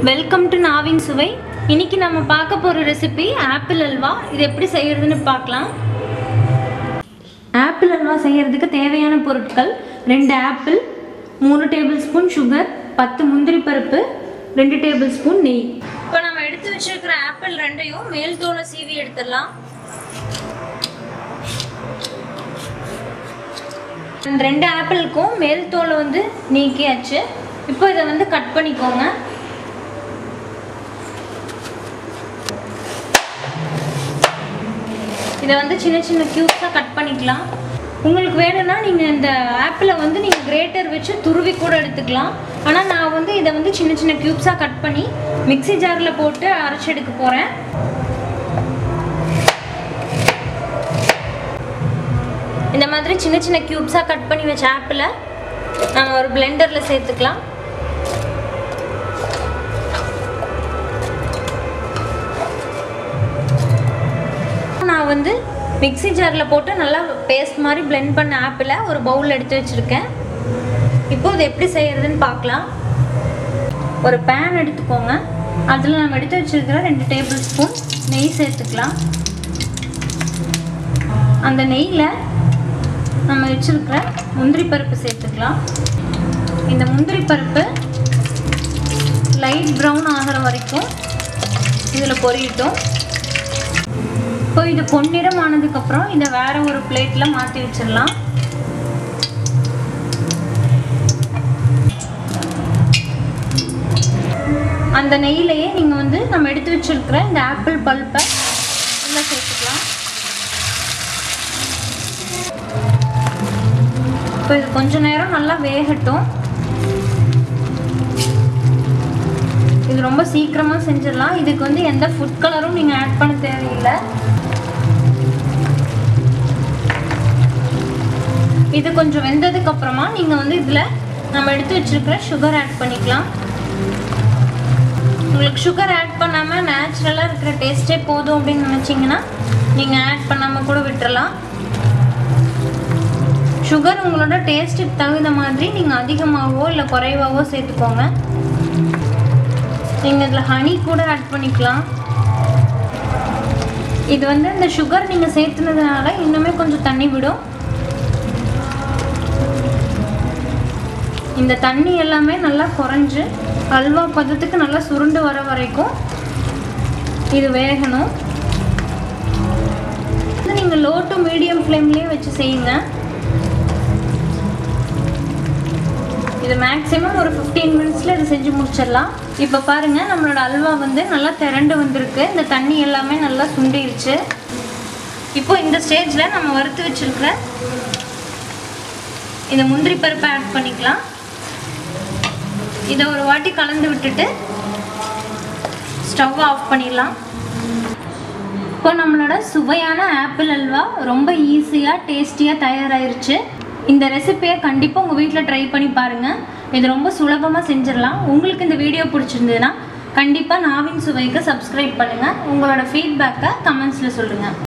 welcome to நாவின் சுவை இன்னைக்கு நம்ம பார்க்க போகிற ரெசிபி ஆப்பிள் அல்வா இது எப்படி செய்யறதுன்னு பார்க்கலாம் ஆப்பிள் அல்வா செய்யறதுக்கு தேவையான பொருட்கள் ரெண்டு ஆப்பிள் மூணு டேபிள் ஸ்பூன் சுகர் பத்து முந்திரி பருப்பு ரெண்டு டேபிள் ஸ்பூன் நெய் இப்போ நம்ம எடுத்து வச்சிருக்கிற ஆப்பிள் ரெண்டையும் மேல் தோலை சீவி எடுத்துடலாம் இந்த ரெண்டு ஆப்பிளுக்கும் மேல் தோலை வந்து நீக்கியாச்சு இப்போ இதை வந்து கட் பண்ணிக்கோங்க இதை வந்து சின்ன சின்ன க்யூப்ஸாக கட் பண்ணிக்கலாம் உங்களுக்கு வேணும்னா நீங்கள் இந்த ஆப்பிளை வந்து நீங்கள் கிரேட்டர் வச்சு துருவி கூட எடுத்துக்கலாம் ஆனால் நான் வந்து இதை வந்து சின்ன சின்ன க்யூப்ஸாக கட் பண்ணி மிக்ஸி ஜாரில் போட்டு அரைச்சி எடுக்க போகிறேன் இந்த மாதிரி சின்ன சின்ன க்யூப்ஸாக கட் பண்ணி வச்ச ஆப்பிளை நம்ம ஒரு பிளெண்டரில் சேர்த்துக்கலாம் நான் வந்து மிக்ஸி ஜாரில் போட்டு நல்லா பேஸ்ட் மாதிரி பிளெண்ட் பண்ண ஆப்பிளை ஒரு பவுலில் எடுத்து வச்சுருக்கேன் இப்போ இது எப்படி செய்யறதுன்னு பார்க்கலாம் ஒரு பேன் எடுத்துக்கோங்க அதில் நம்ம எடுத்து வச்சுருக்கிற ரெண்டு டேபிள் ஸ்பூன் நெய் சேர்த்துக்கலாம் அந்த நெய்யில் நம்ம வச்சுருக்கிற முந்திரி பருப்பு சேர்த்துக்கலாம் இந்த முந்திரி பருப்பு லைட் ப்ரௌன் ஆகிற வரைக்கும் இதில் பொரியட்டும் இப்போ இது பொன்னிறம் ஆனதுக்கப்புறம் இதை வேற ஒரு பிளேட்டில் மாற்றி வச்சிடலாம் அந்த நெய்யிலேயே நீங்கள் வந்து நம்ம எடுத்து வச்சிருக்கிற இந்த ஆப்பிள் பல்ப்பை உள்ளே சேர்த்துக்கலாம் இப்போ இது கொஞ்ச நேரம் நல்லா வேகட்டும் இது ரொம்ப சீக்கிரமாக செஞ்சிடலாம் இதுக்கு வந்து எந்த ஃபுட் கலரும் நீங்கள் ஆட் பண்ண தேவையில்லை இது கொஞ்சம் வெந்ததுக்கு அப்புறமா நீங்கள் வந்து இதில் நம்ம எடுத்து வச்சிருக்கிற சுகர் ஆட் பண்ணிக்கலாம் உங்களுக்கு சுகர் ஆட் பண்ணாமல் நேச்சுரலாக இருக்கிற டேஸ்ட்டே போதும் அப்படின்னு நினச்சிங்கன்னா நீங்கள் ஆட் பண்ணாமல் கூட விட்டுறலாம் சுகர் உங்களோட டேஸ்ட்டுக்கு தகுந்த மாதிரி நீங்கள் அதிகமாகவோ இல்லை குறைவாகவோ சேர்த்துக்கோங்க நீங்கள் இதில் ஹனி கூட ஆட் பண்ணிக்கலாம் இது வந்து இந்த சுகர் நீங்கள் சேர்த்துனதுனால இன்னுமே கொஞ்சம் தண்ணி விடும் இந்த தண்ணி எல்லாமே நல்லா குறைஞ்சு அல்வா பதத்துக்கு நல்லா சுருண்டு வர வரைக்கும் இது வேகணும் இது நீங்கள் லோ டு மீடியம் ஃப்ளேம்லேயே வச்சு செய்யுங்க இது மேக்ஸிமம் ஒரு ஃபிஃப்டீன் மினிட்ஸில் இது செஞ்சு முடிச்சிடலாம் இப்போ பாருங்கள் நம்மளோட அல்வா வந்து நல்லா திரண்டு வந்திருக்கு இந்த தண்ணி எல்லாமே நல்லா சுண்டிருச்சு இப்போ இந்த ஸ்டேஜில் நம்ம வறுத்து வச்சுருக்கிற இந்த முந்திரி பருப்பை ஆட் பண்ணிக்கலாம் இதை ஒரு வாட்டி கலந்து விட்டுட்டு ஸ்டவ் ஆஃப் பண்ணிடலாம் இப்போ நம்மளோட சுவையான ஆப்பிள் அல்வா ரொம்ப ஈஸியாக டேஸ்டியாக தயாராகிருச்சு இந்த ரெசிப்பியை கண்டிப்பாக உங்கள் வீட்டில் ட்ரை பண்ணி பாருங்கள் இது ரொம்ப சுலபமாக செஞ்சிடலாம் உங்களுக்கு இந்த வீடியோ பிடிச்சிருந்ததுன்னா கண்டிப்பாக நாவின் சுவைக்கு சப்ஸ்கிரைப் பண்ணுங்கள் உங்களோட ஃபீட்பேக்கை கமெண்ட்ஸில் சொல்லுங்கள்